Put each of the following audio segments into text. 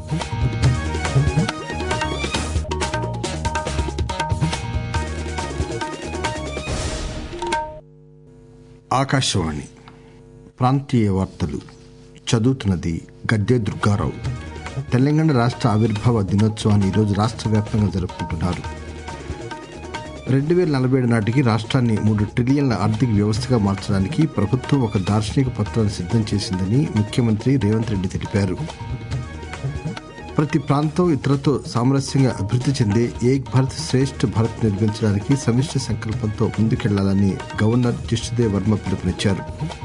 ఆకాశవాణి ప్రాంతీయ వార్తలు చదువుతున్నది గద్దె దుర్గారావు తెలంగాణ రాష్ట్ర ఆవిర్భావ దినోత్సవాన్ని ఈరోజు రాష్ట్ర వ్యాప్తంగా జరుపుకుంటున్నారు రెండు వేల నలభై ఏడు నాటికి రాష్ట్రాన్ని మూడు ట్రిలియన్ల ఆర్థిక వ్యవస్థగా మార్చడానికి ప్రభుత్వం ఒక దార్శనిక పత్రాన్ని సిద్ధం చేసిందని ముఖ్యమంత్రి రేవంత్ రెడ్డి తెలిపారు ప్రతి ప్రాంతం ఇతరులతో సామరస్యంగా అభివృద్ధి చెందే ఏక్ భారత్ శ్రేష్ఠ భారత్ నిర్మించడానికి సమిష్టి సంకల్పంతో ముందుకెళ్లాలని గవర్నర్ జిష్ణుదేవ్ వర్మ పిలుపునిచ్చారు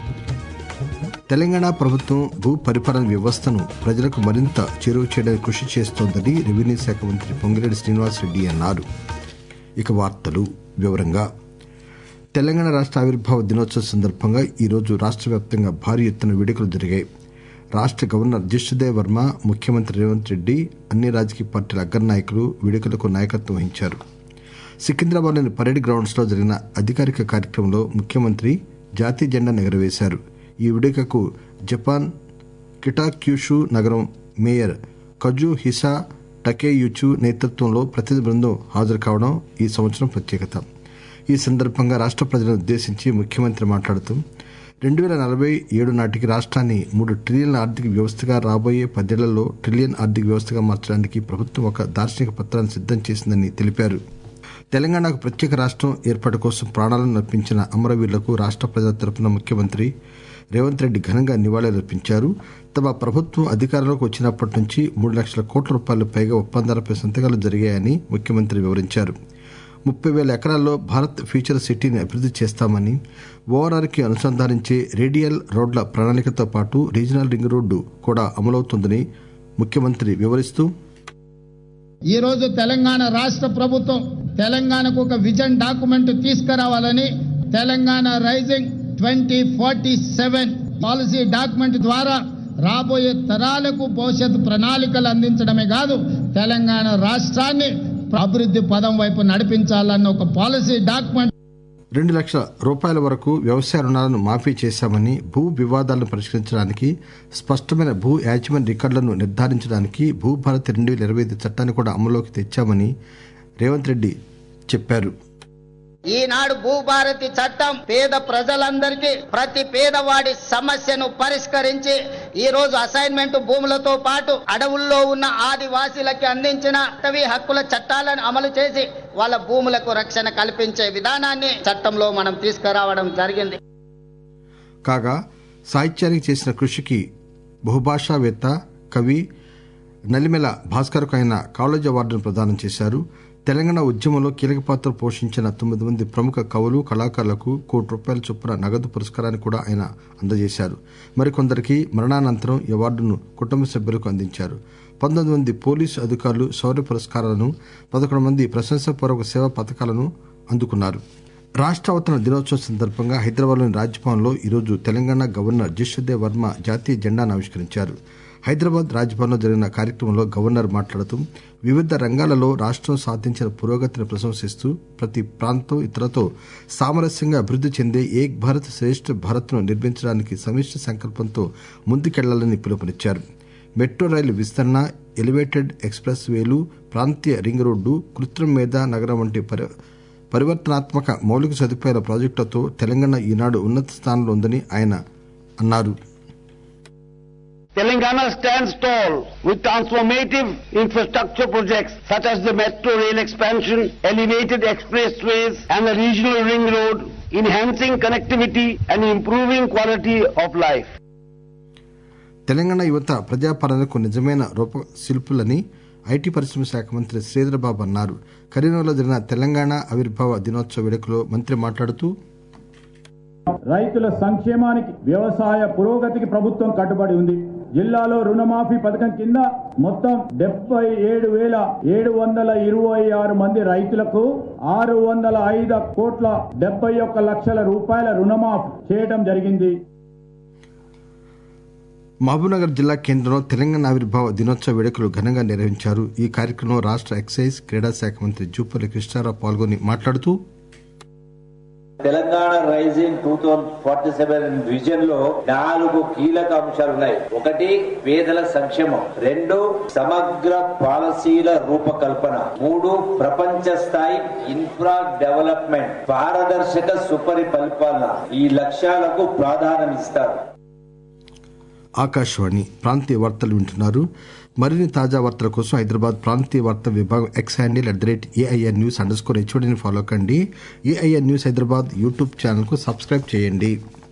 తెలంగాణ ప్రభుత్వం భూ పరిపాలన వ్యవస్థను ప్రజలకు మరింత చేరువ చేయడానికి కృషి చేస్తోందని రెవెన్యూ శాఖ మంత్రి పొంగిరెడ్డి శ్రీనివాసరెడ్డి అన్నారు ఇక వార్తలు వివరంగా తెలంగాణ రాష్ట్ర ఆవిర్భావ దినోత్సవం సందర్భంగా ఈరోజు రాష్ట్ర వ్యాప్తంగా భారీ ఎత్తున వేడుకలు జరిగాయి రాష్ట్ర గవర్నర్ జిష్ణుదేవ్ వర్మ ముఖ్యమంత్రి రేవంత్ రెడ్డి అన్ని రాజకీయ పార్టీల అగ్రనాయకులు వేడుకలకు నాయకత్వం వహించారు సికింద్రాబాద్లోని పరేడ్ గ్రౌండ్స్ లో జరిగిన అధికారిక కార్యక్రమంలో ముఖ్యమంత్రి జాతీయ జెండాను ఎగురవేశారు ఈ వేడుకకు జపాన్ కిటాక్యూషు నగరం మేయర్ కజు హిసా టకేయుచు నేతృత్వంలో ప్రతినిధి బృందం హాజరు కావడం ఈ సంవత్సరం ప్రత్యేకత ఈ సందర్భంగా రాష్ట ప్రజలను ఉద్దేశించి ముఖ్యమంత్రి మాట్లాడుతూ రెండు వేల నలభై ఏడు నాటికి రాష్ట్రాన్ని మూడు ట్రిలియన్ల ఆర్థిక వ్యవస్థగా రాబోయే పదేళ్లలో ట్రిలియన్ ఆర్థిక వ్యవస్థగా మార్చడానికి ప్రభుత్వం ఒక దార్శనిక పత్రాన్ని సిద్దం చేసిందని తెలిపారు తెలంగాణకు ప్రత్యేక రాష్ట్రం ఏర్పాటు కోసం ప్రాణాలను అర్పించిన అమరవీరులకు రాష్ట్ర ప్రజల తరపున ముఖ్యమంత్రి రేవంత్ రెడ్డి ఘనంగా నివాళులర్పించారు తమ ప్రభుత్వం అధికారంలోకి వచ్చినప్పటి నుంచి మూడు లక్షల కోట్ల రూపాయలు పైగా ఒప్పందాలపై సంతకాలు జరిగాయని ముఖ్యమంత్రి వివరించారు ముప్పై వేల ఎకరాల్లో భారత్ ఫ్యూచర్ సిటీని అభివృద్ధి చేస్తామని ఓఆర్ఆర్కి అనుసంధానించే రేడియల్ రోడ్ల ప్రణాళికతో పాటు రీజనల్ రింగ్ రోడ్డు కూడా అమలవుతోందని ముఖ్యమంత్రి వివరిస్తూ ఈ రోజు తెలంగాణ రాష్ట్ర ప్రభుత్వం తెలంగాణకు ఒక విజన్ డాక్యుమెంట్ తీసుకురావాలని Telangana rising twenty forty seven policy document ద్వారా రాబోయే తరాలకు భవిష్యత్ ప్రణాళికలు అందించడమే కాదు తెలంగాణ రాష్ట్రాన్ని అభివృద్ధి పదం వైపు నడిపించాలన్న ఒక పాలసీ డాక్యుమెంట్ రెండు లక్షల రూపాయల వరకు వ్యవసాయ రుణాలను మాఫీ చేశామని భూ వివాదాలను పరిష్కరించడానికి స్పష్టమైన భూ యాజమాన్య రికార్డులను నిర్ధారించడానికి భూభారతి రెండు వేల ఇరవై ఐదు చట్టాన్ని కూడా అమల్లోకి తెచ్చామని రేవంత్ రెడ్డి చెప్పారు ఈనాడు భూభారతి చట్టం పేద ప్రజలందరికీ ప్రతి పేదవాడి సమస్యను పరిష్కరించి ఈ రోజు అసైన్మెంట్ భూములతో పాటు అడవుల్లో ఉన్న ఆదివాసీలకి అందించిన అటవీ హక్కుల చట్టాలను అమలు చేసి వాళ్ళ భూములకు రక్షణ కల్పించే విధానాన్ని చట్టంలో మనం తీసుకురావడం జరిగింది కాగా సాహిత్యానికి చేసిన కృషికి బహుభాషావేత్త కవి నలిమెల భాస్కర్కు ఆయన కాలేజ్ అవార్డును ప్రదానం చేశారు తెలంగాణ ఉద్యమంలో కీలక పాత్ర పోషించిన తొమ్మిది మంది ప్రముఖ కవులు కళాకారులకు కోటి రూపాయల చొప్పున నగదు పురస్కారాన్ని కూడా ఆయన అందజేశారు మరికొందరికి మరణానంతరం ఈ అవార్డును కుటుంబ సభ్యులకు అందించారు పంతొమ్మిది మంది పోలీసు అధికారులు శౌర్య పురస్కారాలను పదకొండు మంది ప్రశంసాపూర్వక సేవా పథకాలను అందుకున్నారు రాష్ట్ర అవతరణ దినోత్సవం సందర్భంగా హైదరాబాద్లోని రాజ్భవన్లో ఈరోజు తెలంగాణ గవర్నర్ జిష్ణుదేవ్ వర్మ జాతీయ జెండాను ఆవిష్కరించారు హైదరాబాద్ రాజ్భవన్లో జరిగిన కార్యక్రమంలో గవర్నర్ మాట్లాడుతూ వివిధ రంగాలలో రాష్ట్రం సాధించిన పురోగతిని ప్రశంసిస్తూ ప్రతి ప్రాంతం ఇతరులతో సామరస్యంగా అభివృద్ధి చెందే ఏక్ భారత్ శ్రేష్ఠ భారత్ను నిర్మించడానికి సమిష్టి సంకల్పంతో ముందుకెళ్లాలని పిలుపునిచ్చారు మెట్రో రైలు విస్తరణ ఎలివేటెడ్ ఎక్స్ప్రెస్ వేలు ప్రాంతీయ రింగ్ రోడ్డు కృత్రిమ మేధా నగరం వంటి పరి పరివర్తనాత్మక మౌలిక సదుపాయాల ప్రాజెక్టులతో తెలంగాణ ఈనాడు ఉన్నత స్థానంలో ఉందని ఆయన అన్నారు Telangana stands tall with transformative infrastructure projects such as the metro rail expansion, elevated expressways and the regional ring road, enhancing connectivity and improving quality of life. Telangana యువత ప్రజాపాలనకు నిజమైన రూపశిల్పులని ఐటీ పరిశ్రమ శాఖ మంత్రి శ్రీధర్ బాబు అన్నారు కరీంనగర్లో జరిగిన తెలంగాణ ఆవిర్భావ దినోత్సవ వేడుకలో మంత్రి మాట్లాడుతూ రైతుల సంక్షేమానికి వ్యవసాయ పురోగతికి ప్రభుత్వం కట్టుబడి ఉంది జిల్లాలో రుణమాఫీ పథకం కింద మొత్తం డెబ్బై ఏడు వేల ఏడు వందల ఇరవై ఆరు మంది రైతులకు ఆరు వందల ఐదు కోట్ల డెబ్బై ఒక్క లక్షల రూపాయల రుణమాఫీ చేయడం జరిగింది మహబూబ్నగర్ జిల్లా కేంద్రంలో తెలంగాణ ఆవిర్భావ దినోత్సవ వేడుకలు ఘనంగా నిర్వహించారు ఈ కార్యక్రమంలో రాష్ట్ర ఎక్సైజ్ క్రీడా శాఖ మంత్రి జూపల్లి కృష్ణారావు పాల్గొని మాట్లాడుతూ Telangana rising two thousand forty seven vision లో నాలుగు కీలక అంశాలు ఉన్నాయి ఒకటి పేదల సంక్షేమం రెండు సమగ్ర పాలసీల రూపకల్పన మూడు ప్రపంచ స్థాయి ఇన్ఫ్రా డెవలప్మెంట్ పారదర్శక సుపరిపాలన ఈ లక్ష్యాలకు ప్రాధాన్యం ఇస్తారు ఆకాశవాణి ప్రాంతీయ వార్తలు వింటున్నారు మరిన్ని తాజా వార్తల కోసం హైదరాబాద్ ప్రాంతీయ వార్తా విభాగం X handle at the rate AIR news underscore హెచ్ఓడిని ఫాలో కండి AIR news Hyderabad YouTube channel కు సబ్స్క్రైబ్ చేయండి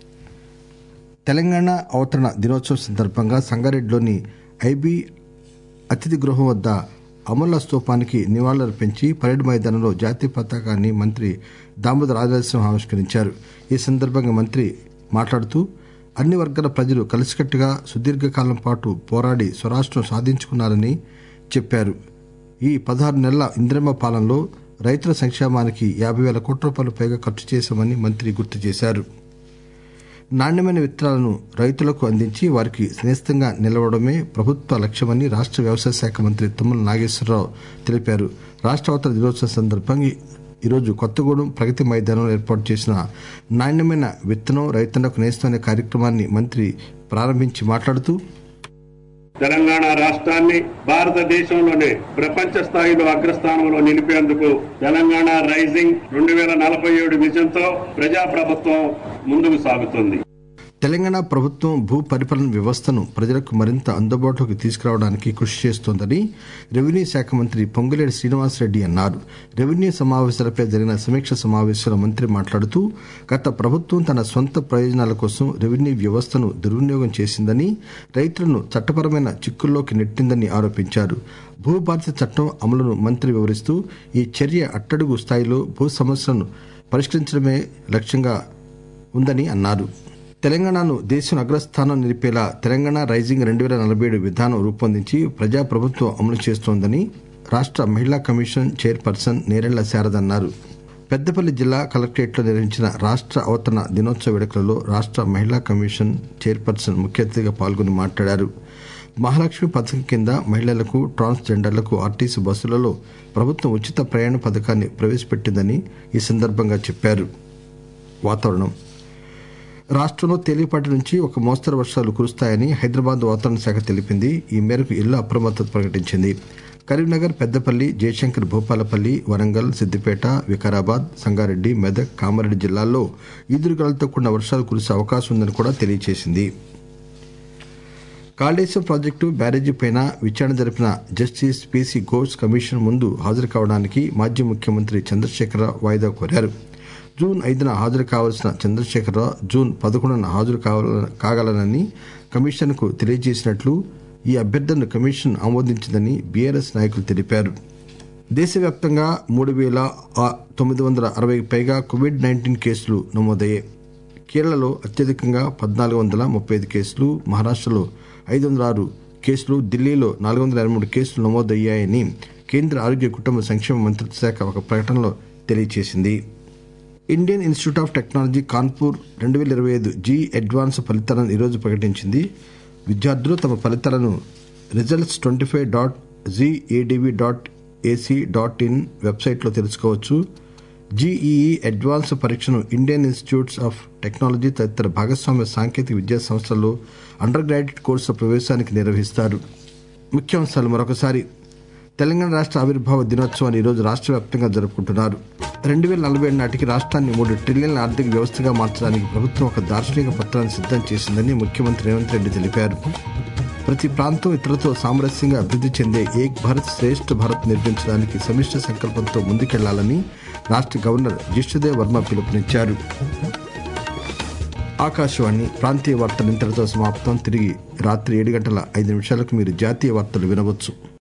తెలంగాణ అవతరణ దినోత్సవం సందర్భంగా సంగారెడ్డిలోని ఐబీ అతిథి గృహం వద్ద అమరుల స్తూపానికి నివాళులర్పించి పరేడ్ మైదానంలో జాతీయ పతాకాన్ని మంత్రి దామోదర రాజనరసింహ ఆవిష్కరించారు ఈ సందర్భంగా మంత్రి మాట్లాడుతూ అన్ని వర్గాల ప్రజలు కలిసికట్టుగా సుదీర్ఘకాలం పాటు పోరాడి స్వరాష్ట్రం సాధించుకున్నారని చెప్పారు ఈ పదహారు నెలల ఇంద్రమ్మ పాలనలో రైతుల సంక్షేమానికి యాభై వేల కోట్ల రూపాయలు పైగా ఖర్చు చేశామని మంత్రి గుర్తు చేశారు నాణ్యమైన విత్తనాలను రైతులకు అందించి వారికి స్నేస్తంగా నిలవడమే ప్రభుత్వ లక్ష్యమని రాష్ట వ్యవసాయ శాఖ మంత్రి తుమ్మల నాగేశ్వరరావు తెలిపారు రాష్ట అవతరణ దినోత్సవం సందర్భంగా ఈరోజు కొత్తగూడెం ప్రగతి మైదానంలో ఏర్పాటు చేసిన నాణ్యమైన విత్తనం రైతులకు నేస్తం అనే కార్యక్రమాన్ని మంత్రి ప్రారంభించి మాట్లాడుతూ తెలంగాణ రాష్ట్రాన్ని భారతదేశంలోనే ప్రపంచ స్థాయిలో అగ్రస్థానంలో నిలిపేందుకు తెలంగాణ రైజింగ్ రెండు వేల నలభై ఏడు విజన్తో ప్రజాప్రభుత్వం ముందుకు సాగుతుంది తెలంగాణ ప్రభుత్వం భూ పరిపాలన వ్యవస్థను ప్రజలకు మరింత అందుబాటులోకి తీసుకురావడానికి కృషి చేస్తోందని రెవెన్యూ శాఖ మంత్రి పొంగులేటి శ్రీనివాసరెడ్డి అన్నారు రెవెన్యూ సమావేశాలపై జరిగిన సమీక్ష సమావేశంలో మంత్రి మాట్లాడుతూ గత ప్రభుత్వం తన సొంత ప్రయోజనాల కోసం రెవెన్యూ వ్యవస్థను దుర్వినియోగం చేసిందని రైతులను చట్టపరమైన చిక్కుల్లోకి నెట్టిందని ఆరోపించారు భూ బాధ్యత చట్టం అమలును మంత్రి వివరిస్తూ ఈ చర్య అట్టడుగు స్థాయిలో భూ సమస్యలను పరిష్కరించడమే లక్ష్యంగా ఉందని అన్నారు తెలంగాణను దేశం అగ్రస్థానం నిలిపేలా తెలంగాణ రైజింగ్ రెండు వేల నలభై ఏడు విధానం రూపొందించి ప్రజాప్రభుత్వం అమలు చేస్తోందని రాష్ట మహిళా కమిషన్ చైర్పర్సన్ నేరెళ్ల శారద అన్నారు పెద్దపల్లి జిల్లా కలెక్టరేట్లో నిర్వహించిన రాష్ట అవతరణ దినోత్సవ వేడుకలలో రాష్ట మహిళా కమిషన్ చైర్పర్సన్ ముఖ్య అతిథిగా పాల్గొని మాట్లాడారు మహాలక్ష్మి పథకం కింద మహిళలకు ట్రాన్స్ జెండర్లకు ఆర్టీసీ బస్సులలో ప్రభుత్వం ఉచిత ప్రయాణ పథకాన్ని ప్రవేశపెట్టిందని ఈ సందర్భంగా చెప్పారు వాతావరణం రాష్టంలో తేలికపాటి నుంచి ఒక మోస్తరు వర్షాలు కురుస్తాయని హైదరాబాద్ వాతావరణ శాఖ తెలిపింది ఈ మేరకు ఇల్లు అప్రమత్తత ప్రకటించింది కరీంనగర్ పెద్దపల్లి జయశంకర్ భూపాలపల్లి వరంగల్ సిద్దిపేట వికారాబాద్ సంగారెడ్డి మెదక్ కామారెడ్డి జిల్లాల్లో ఈదురుగాలతో కూడిన వర్షాలు కురిసే అవకాశం ఉందని కూడా తెలియజేసింది కాళేశ్వరం ప్రాజెక్టు బ్యారేజీపై విచారణ జరిపిన జస్టిస్ పీసీ ఘోష్ కమిషన్ ముందు హాజరు కావడానికి మాజీ ముఖ్యమంత్రి చంద్రశేఖరరావు వాయిదా కోరారు జూన్ ఐదున హాజరు కావాల్సిన చంద్రశేఖరరావు జూన్ పదకొండున హాజరు కాగలనని కమిషన్కు తెలియజేసినట్లు ఈ అభ్యర్థనను కమిషన్ ఆమోదించిందని బీఆర్ఎస్ నాయకులు తెలిపారు దేశవ్యాప్తంగా మూడు వేల తొమ్మిది వందల అరవై పైగా కోవిడ్ నైన్టీన్ కేసులు నమోదయ్యాయి కేరళలో అత్యధికంగా పద్నాలుగు వందల ముప్పై ఐదు కేసులు మహారాష్టలో ఐదు వందల ఆరు కేసులు ఢిల్లీలో నాలుగు వందల ఇరవై మూడు కేసులు నమోదయ్యాయని కేంద్ర ఆరోగ్య కుటుంబ సంక్షేమ మంత్రిత్వ శాఖ ఒక ప్రకటనలో తెలియజేసింది Indian Institute of Technology Kanpur రెండు వేల ఇరవై ఐదు జీ అడ్వాన్స్ ఫలితాలను ఈరోజు ప్రకటించింది విద్యార్థులు తమ ఫలితాలను results twenty five dot GADV dot AC dot in వెబ్సైట్లో తెలుసుకోవచ్చు జీఈఈ అడ్వాన్స్ పరీక్షను ఇండియన్ ఇన్స్టిట్యూట్స్ ఆఫ్ టెక్నాలజీ తదితర భాగస్వామ్య సాంకేతిక విద్యా సంస్థల్లో అండర్ గ్రాడ్యుయేట్ కోర్సుల ప్రవేశానికి నిర్వహిస్తారు ముఖ్యాంశాలు మరొకసారి తెలంగాణ రాష్ట్ర ఆవిర్భావ దినోత్సవాన్ని ఈరోజు రాష్ట్ర వ్యాప్తంగా జరుపుకుంటున్నారు రెండు వేల నలభై ఏడు నాటికి రాష్ట్రాన్ని మూడు ట్రిలియన్ల ఆర్థిక వ్యవస్థగా మార్చడానికి ప్రభుత్వం ఒక దార్శనిక పత్రాన్ని సిద్దం చేసిందని ముఖ్యమంత్రి రేవంత్ రెడ్డి తెలిపారు ప్రతి ప్రాంతం ఇతరులతో సామరస్యంగా అభివృద్ధి చెందే ఏక్ భారత్ శ్రేష్ఠ భారత్ నిర్మించడానికి సమిష్ట సంకల్పంతో ముందుకెళ్లాలని రాష్ట్ర గవర్నర్ జిష్ణుదేవ్ వర్మ పిలుపునిచ్చారు ఆకాశవాణి ప్రాంతీయ వార్తలు ఇంతటితో సమాప్తం తిరిగి రాత్రి ఏడు గంటల ఐదు నిమిషాలకు మీరు జాతీయ వార్తలు వినవచ్చు